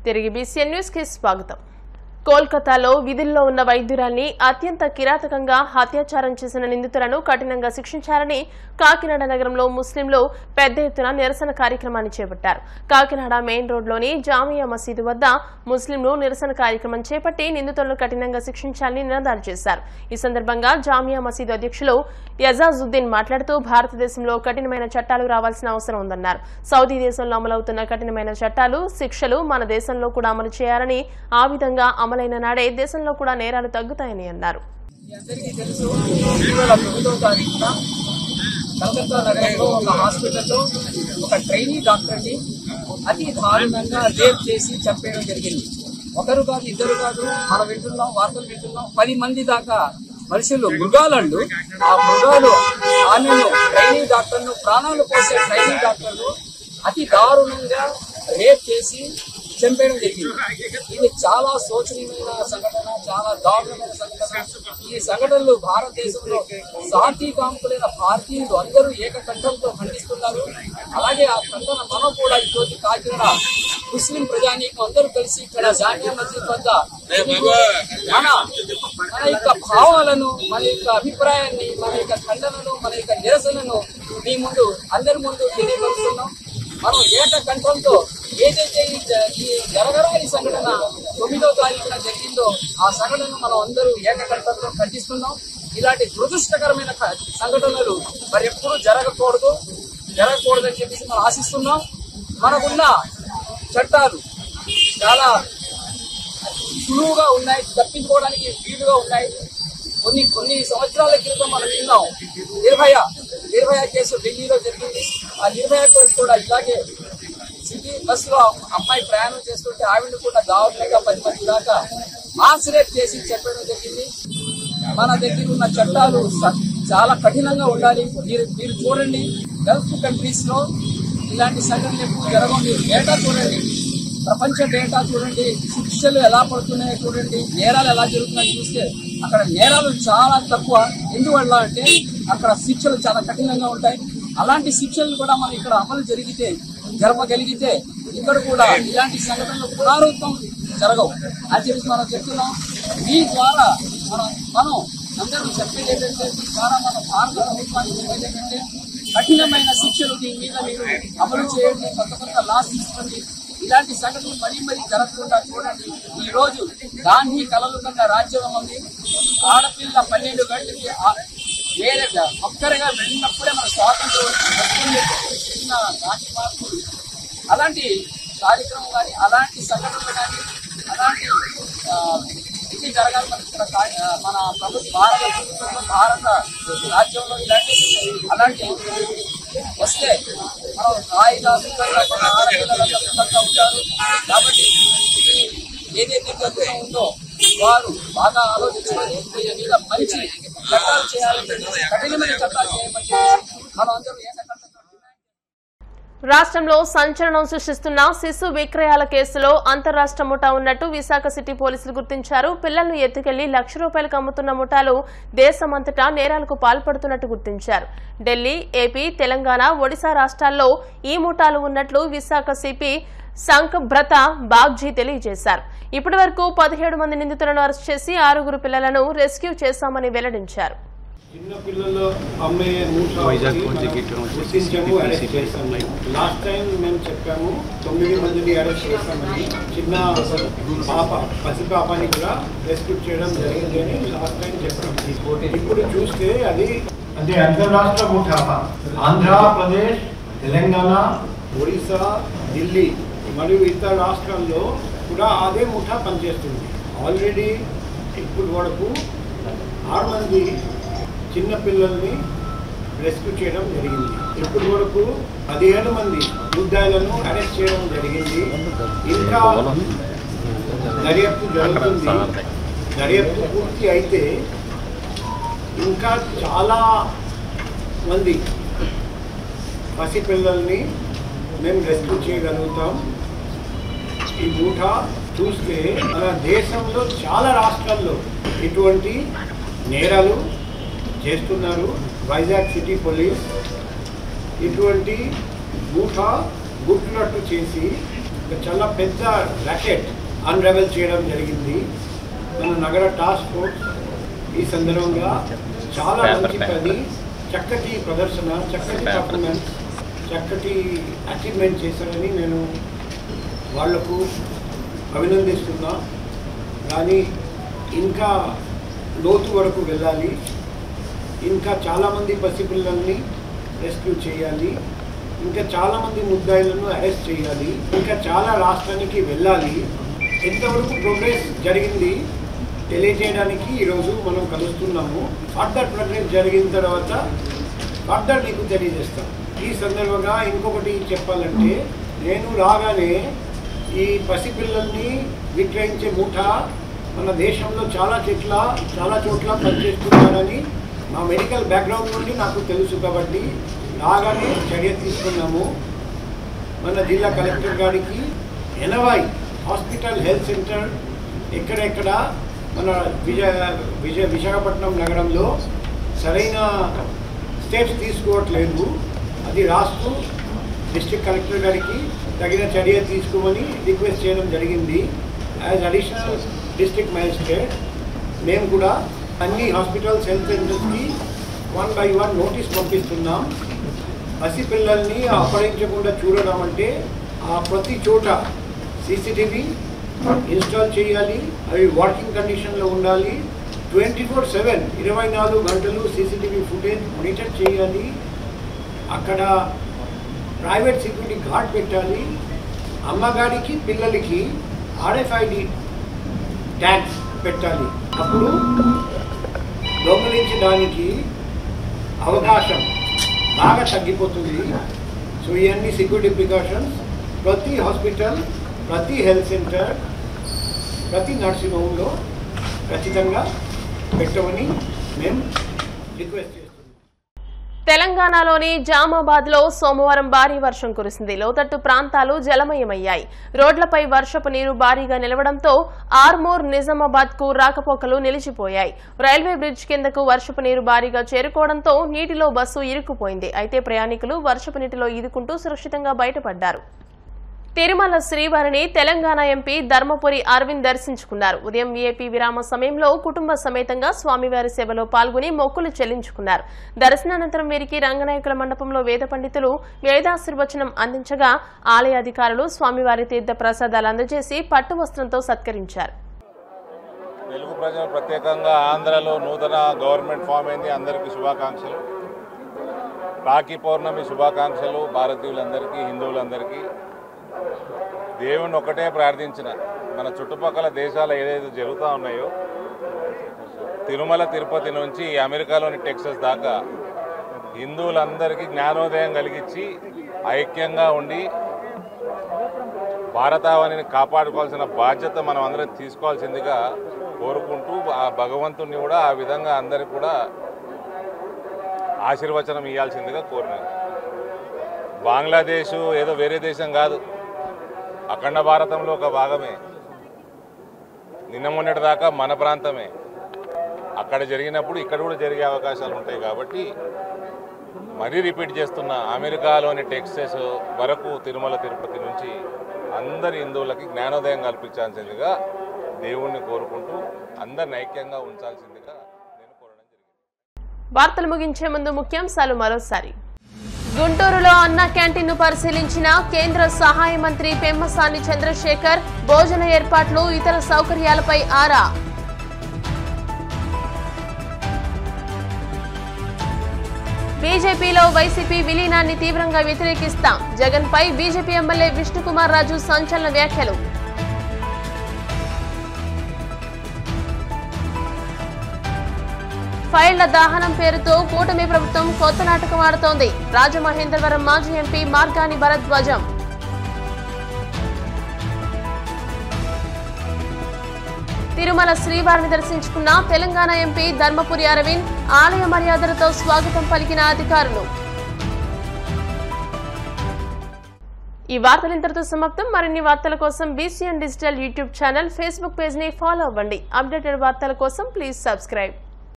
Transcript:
తిరిగి BCN news కి స్వాగతం కోల్కతాలో విధుల్లో ఉన్న వైద్యురాల్ని అత్యంత కిరాతకంగా అత్యాచారం చేసిన నిందితులను కఠినంగా శిక్షించాలని కాకినాడ నగరంలో ముస్లింలు పెద్ద ఎత్తున నిరసన కార్యక్రమాన్ని చేపట్టారు కాకినాడ మెయిన్ రోడ్లోని జామియా మసీదు వద్ద ముస్లింలు నిరసన కార్యక్రమం చేపట్టి నిందితులను కఠినంగా శిక్షించాలని నినాదాలు చేశారు ఈ సందర్భంగా జామియా మసీదు అధ్యక్షులు యజాజుద్దీన్ మాట్లాడుతూ భారతదేశంలో కఠినమైన చట్టాలు రావాల్సిన అవసరం ఉందన్నారు సౌదీ దేశంలో అమలవుతున్న కఠినమైన చట్టాలు శిక్షలు మన దేశంలో కూడా అమలు చేయాలని ఆ విధంగా అమలైన నాడే దేశంలో కూడా నేరాలు తగ్గుతాయని అన్నారు మీ అందరికీ తెలుసు రెండు వేల తొమ్మిదవ తారీఖున కలకత్తా నగరంలో ఒక హాస్పిటల్లో ఒక ట్రైనీ డాక్టర్ని అతి దారుణంగా రేప్ చేసి చంపేయడం జరిగింది ఒకరు కాదు ఇద్దరు కాదు మనం వింటున్నాం వార్తలు వింటున్నాం పది మంది దాకా మనుషులు మృగాలండు ఆ మృగాలు ఆమెను ట్రైనీ డాక్టర్ను ప్రాణాలు పోసే ట్రైనీ డాక్టర్ను అతి దారుణంగా రేప్ చేసి చంపేయడం జరిగింది ఇది చాలా శోచనీయమైన సంఘటన చాలా దారుణమైన సంఘటన ఈ సంఘటనలు భారతదేశంలో సాటి కాంపులైన భారతీయులు అందరూ ఏకకంఠంతో ఖండిస్తున్నారు అలాగే ఆ ఖండన మనం కూడా ఈరోజు కాకినాడ ముస్లిం ప్రజానీకం అందరూ కలిసి ఇక్కడ జామియా మస్జిద్ వద్ద మన మన యొక్క భావాలను మన యొక్క అభిప్రాయాన్ని మన యొక్క ఖండనను మన యొక్క నిరసనను మీ ముందు అందరి ముందు తెలియపరుస్తున్నాం మనం ఏక కంఠంతో ఏదైతే ఈ జ- ఈ జరగరాని సంఘటన తొమ్మిదో తారీఖున జరిగిందో ఆ సంఘటనను మనం అందరూ ఏకకంఠంతో ఖండిస్తున్నాం ఇలాంటి దురదృష్టకరమైన క- సంఘటనలు మరి ఎప్పుడు జరగకూడదు జరగకూడదని చెప్పేసి మనం ఆశిస్తున్నాం మనకున్న చట్టాలు చాలా సులువుగా ఉన్నాయి తప్పించుకోవడానికి వీలుగా ఉన్నాయి కొన్ని కొన్ని సంవత్సరాల క్రితం మనం విన్నాం నిర్భయ నిర్భయ కేసు ఢిల్లీలో జరిగింది ఆ నిర్భయ కేసు కూడా ఇలాగే సిటీ బస్ లో అమ్మాయి ప్రయాణం చేస్తుంటే ఆవిడ కూడా దారుణంగా పది మంది దాకా మాస్ రేప్ చేసి చెప్పడం జరిగింది మన దగ్గర ఉన్న చట్టాలు స- చాలా కఠినంగా ఉండాలి మీరు మీరు చూడండి గల్ఫ్ కంట్రీస్ లో ఇలాంటి సంఘటనలు ఎప్పుడు జరగవు మీరు డేటా చూడండి ప్రపంచ డేటా చూడండి శిక్షలు ఎలా పడుతున్నాయో చూడండి నేరాలు ఎలా జరుగుతున్నాయో చూస్తే అక్కడ నేరాలు చాలా తక్కువ ఎందువల్ల అంటే అక్కడ శిక్షలు చాలా కఠినంగా ఉంటాయి అలాంటి శిక్షలు కూడా మనం ఇక్కడ అమలు జరిగితే జరపగలిగితే ఇక్కడ కూడా ఇలాంటి సంఘటనలు పునరావృతం జరగవు అని చెప్పి మనం చెప్తున్నాం మీ ద్వారా మనం మనం అందరూ చెప్పేది ఏంటంటే మీ ద్వారా మన భారత ప్రభుత్వానికి చెప్పేది ఏంటంటే కఠినమైన శిక్షలు దీని మీద మీరు అమలు చేయండి కొత్త కొత్త లాస్ తీసుకోండి ఇలాంటి సంఘటనలు మరీ మరీ జరగకుండా చూడండి ఈ రోజు గాంధీ కలలు కన్న రాజ్యం ఉంది ఆడపిల్ల పన్నెండు గంటలకి ఆ- వేరే ఒక్కరిగా వెళ్ళినప్పుడే మన స్వాతంత్రం వస్తుంది చిన్న గాంధీ మహాత్ముడు అలాంటి కార్యక్రమం కానీ అలాంటి సంఘటనలు కానీ అలాంటి ఆ, ఇది జరగాలి మన ఇక్కడ కా- ఆ, మన ప్రభుత్వ భారత ప్రభుత్వంలో భారత రాజ్యంలో ఇలాంటి అలాంటి వస్తే మనం హాయిగా సుఖంగా మన ఆడపిల్లలంతా సుఖంగా ఉంటారు కాబట్టి ఇది ఏదైతే ప్రభుత్వం ఉందో వారు బాగా ఆలోచించుకొని దీని మీద మంచి చట్టాలు చేయాలని చెప్పేసి, కఠినమైన చట్టాలు చేయమని చెప్పేసి మనం అందరం ఏకకంఠంతో డిమాండ్ రాష్ట్రంలో సంచలనం సృష్టిస్తున్న శిశు విక్రయాల కేసులో అంతరాష్ట్ర ముఠా ఉన్నట్టు విశాఖ సిటీ పోలీసులు గుర్తించారు పిల్లలను ఎత్తుకెళ్లి లక్ష రూపాయలకు అమ్ముతున్న ముఠాలు దేశమంతటా నేరాలకు పాల్పడుతున్నట్టు గుర్తించారు ఢిల్లీ ఏపీ తెలంగాణ ఒడిశా రాష్ట్రాల్లో ఈ ముఠాలు ఉన్నట్లు విశాఖ సిపి సంక్ భ్రత బాగ్జీ తెలియజేశారు ఇప్పటి వరకు పదిహేడు మంది నిందితులను అరెస్ట్ చేసి ఆరుగురు పిల్లలను రెస్క్యూ చేశామని వెల్లడించారు చిన్న పిల్లలు అమ్మే మూట వైజాగ్ ఒకటి నుంచి మనం గిట్ల నుంచి గుర్తించాము CCTV అరెస్ట్ చేశాము లాస్ట్ టైం మేము చెప్పాము తొమ్మిది మందిని అరెస్ట్ చేశామని చిన్న పాప పసి పాపని కూడా రెస్క్యూ చేయడం జరిగింది అని లాస్ట్ టైం చెప్పాము ఇప్పుడు చూస్తే అది అంటే అంతరాష్ట్ర ముఠా ఆంధ్రప్రదేశ్ తెలంగాణ ఒడిశా ఢిల్లీ మరియు ఇతర రాష్ట్రాల్లో కూడా అదే ముఠా పనిచేస్తుంది ఆల్రెడీ ఇప్పుడు వరకు ఆరు మంది చిన్న పిల్లల్ని రెస్క్యూ చేయడం జరిగింది ఇప్పటి వరకు పదిహేడు మంది ముద్దాయిలను అరెస్ట్ చేయడం జరిగింది ఇంకా దర్యాప్తు జరుగుతుంది దర్యాప్తు పూర్తి అయితే ఇంకా చాలా మంది పసిపిల్లల్ని మేము రెస్క్యూ చేయగలుగుతాం ఈ మూట చూస్తే మన దేశంలో చాలా రాష్ట్రాల్లో ఇటువంటి నేరాలు చేస్తున్నారు వైజాగ్ సిటీ పోలీస్ ఇటువంటి మూట గుర్తున్నట్టు చేసి ఒక చాలా పెద్ద ర్యాకెట్ అన్రెవెల్ చేయడం జరిగింది మన నగర టాస్క్ ఫోర్స్ ఈ సందర్భంగా చాలా మంచి పని చక్కటి ప్రదర్శన చక్కటి పర్ఫార్మెన్స్ చక్కటి అచీవ్మెంట్ చేశారని నేను వాళ్లకు అభినందిస్తున్నా కానీ ఇంకా లోతు వరకు వెళ్ళాలి ఇంకా చాలామంది పసిపిల్లల్ని రెస్క్యూ చేయాలి ఇంకా చాలామంది ముద్దాయిలను అరెస్ట్ చేయాలి ఇంకా చాలా రాష్ట్రానికి వెళ్ళాలి ఎంతవరకు ప్రోగ్రెస్ జరిగింది తెలియజేయడానికి ఈరోజు మనం కలుస్తున్నాము ఫర్దర్ ప్రోగ్రెస్ జరిగిన తర్వాత ఫర్దర్ మీకు తెలియజేస్తాం ఈ సందర్భంగా ఇంకొకటి చెప్పాలంటే నేను రాగానే ఈ పసిపిల్లల్ని విక్రయించే ముఠ మన దేశంలో చాలా చెట్ల చాలా చోట్ల పనిచేస్తున్నారని మా మెడికల్ బ్యాక్గ్రౌండ్ నుండి నాకు తెలుసు కాబట్టి రాగానే చర్య తీసుకున్నాము మన జిల్లా కలెక్టర్ గారికి ఎనభై హాస్పిటల్ హెల్త్ సెంటర్ ఎక్కడెక్కడ మన విజయ విజయ విశాఖపట్నం నగరంలో సరైన స్టెప్స్ తీసుకోవట్లేదు అది రాస్తూ డిస్ట్రిక్ట్ కలెక్టర్ గారికి తగిన చర్య తీసుకోమని రిక్వెస్ట్ చేయడం జరిగింది యాజ్ అడిషనల్ డిస్ట్రిక్ట్ మ్యాజిస్ట్రేట్ మేము కూడా అన్ని హాస్పిటల్స్ హెల్త్ సెంటర్స్కి వన్ బై వన్ నోటీస్ పంపిస్తున్నాం పసిపిల్లల్ని అపహరించకుండా చూడడం అంటే ఆ ప్రతి చోట సీసీటీవీ ఇన్స్టాల్ చేయాలి అవి వర్కింగ్ కండిషన్లో ఉండాలి ట్వంటీ ఫోర్ సెవెన్ ఇరవై నాలుగు గంటలు సీసీటీవీ ఫుటేజ్ మానిటర్ చేయాలి అక్కడ ప్రైవేట్ సెక్యూరిటీ గార్డ్ పెట్టాలి అమ్మగారికి పిల్లలకి ఆర్ఎఫ్ఐడి ట్యాక్స్ పెట్టాలి అప్పుడు దొంగలించడానికి అవకాశం బాగా తగ్గిపోతుంది సో ఇవన్నీ సెక్యూరిటీ ప్రికాషన్స్ ప్రతి హాస్పిటల్ ప్రతి హెల్త్ సెంటర్ ప్రతి నర్సింగ్ హోమ్లో ఖచ్చితంగా పెట్టమని మేము రిక్వెస్ట్ చేస్తున్నాం తెలంగాణలోని జామాబాద్ లో సోమవారం భారీ వర్షం కురిసింది లోతట్టు ప్రాంతాలు జలమయమయ్యాయి రోడ్లపై వర్షపు నీరు భారీగా నిలవడంతో ఆర్మూర్ నిజామాబాద్ కు రాకపోకలు నిలిచిపోయాయి రైల్వే బ్రిడ్జ్ కిందకు వర్షపు నీరు భారీగా చేరుకోవడంతో నీటిలో బస్సు ఇరుక్కుపోయింది అయితే ప్రయాణికులు వర్షపు నీటిలో ఈదుకుంటూ సురక్షితంగా బయటపడ్డారు తిరుమల శ్రీవారిని తెలంగాణ ఎంపీ ధర్మపురి అరవింద్ దర్శించుకున్నారు ఉదయం వీఐపీ విరామ సమయంలో కుటుంబ సమేతంగా స్వామివారి సేవలో పాల్గొని మొక్కులు చెల్లించుకున్నారు దర్శనానంతరం వీరికి రంగనాయకుల మండపంలో వేద పండితులు వేదాశీర్వచనం అందించగా ఆలయ అధికారులు స్వామివారి తీర్థ ప్రసాదాలు అందజేసి పట్టు వస్త్రంతో సత్కరించారు తెలుగు ప్రజలు ప్రత్యేకంగా ఆంధ్రలో నూతన గవర్నమెంట్ ఫామ్ అయింది అందరికీ శుభాకాంక్షలు రాఖీ పౌర్ణమి శుభాకాంక్షలు భారతీయులందరికీ హిందువులందరికీ దేవుణ్ణి ఒకటే ప్రార్థించిన మన చుట్టుపక్కల దేశాలు ఏదైతే జరుగుతూ ఉన్నాయో తిరుమల తిరుపతి నుంచి అమెరికాలోని టెక్సస్ దాకా హిందువులందరికీ జ్ఞానోదయం కలిగించి ఐక్యంగా ఉండి భారతావనిని కాపాడుకోవాల్సిన బాధ్యత మనం అందరం తీసుకోవాల్సిందిగా కోరుకుంటూ ఆ భగవంతుణ్ణి కూడా ఆ విధంగా అందరికి కూడా ఆశీర్వచనం ఇవ్వాల్సిందిగా కోరినారు బంగ్లాదేశ్ ఏదో వేరే దేశం కాదు అఖండ భారతంలో ఒక భాగమే నిన్న మొన్నటి దాకా మన ప్రాంతమే అక్కడ జరిగినప్పుడు ఇక్కడ కూడా జరిగే అవకాశాలు ఉంటాయి కాబట్టి మరీ రిపీట్ చేస్తున్న అమెరికాలోని టెక్సస్ వరకు తిరుమల తిరుపతి నుంచి అందరి హిందువులకి జ్ఞానోదయం కల్పించాల్సిందిగా దేవుణ్ణి కోరుకుంటూ అందరిని ఐక్యంగా ఉంచాల్సిందిగా నేను కోరడం జరిగింది వార్తలు ముగించే ముందు ముఖ్యాంశాలు మరోసారి గుంటూరులో అన్న క్యాంటీన్ ను పరిశీలించిన కేంద్ర సహాయ మంత్రి పెమ్మసాని చంద్రశేఖర్ భోజన ఏర్పాట్లు ఇతర సౌకర్యాలపై ఆరా బీజేపీలో వైసీపీ విలీనాన్ని తీవ్రంగా వ్యతిరేకిస్తాం జగన్ పై బీజేపీ ఎమ్మెల్యే విష్ణుకుమార్ రాజు సంచలన వ్యాఖ్యలు ఫైళ్ల దాహనం పేరుతో కూటమి ప్రభుత్వం కొత్త నాటకం ఆడుతోంది రాజమహేంద్రవరం మాజీ ఎంపీ మార్గాని భరద్వాజం తిరుమల శ్రీవారిని దర్శించుకున్న తెలంగాణ ఎంపీ ధర్మపురి అరవింద్ ఆలయ మర్యాదలతో స్వాగతం పలికిన అధికారులు ఈ వార్తలు ఇంతటితో సమాప్తం మరిన్ని వార్తల కోసం BCN digital YouTube channel Facebook page ని ఫాలో అవ్వండి అప్డేటెడ్ వార్తల కోసం ప్లీజ్ సబ్స్క్రైబ్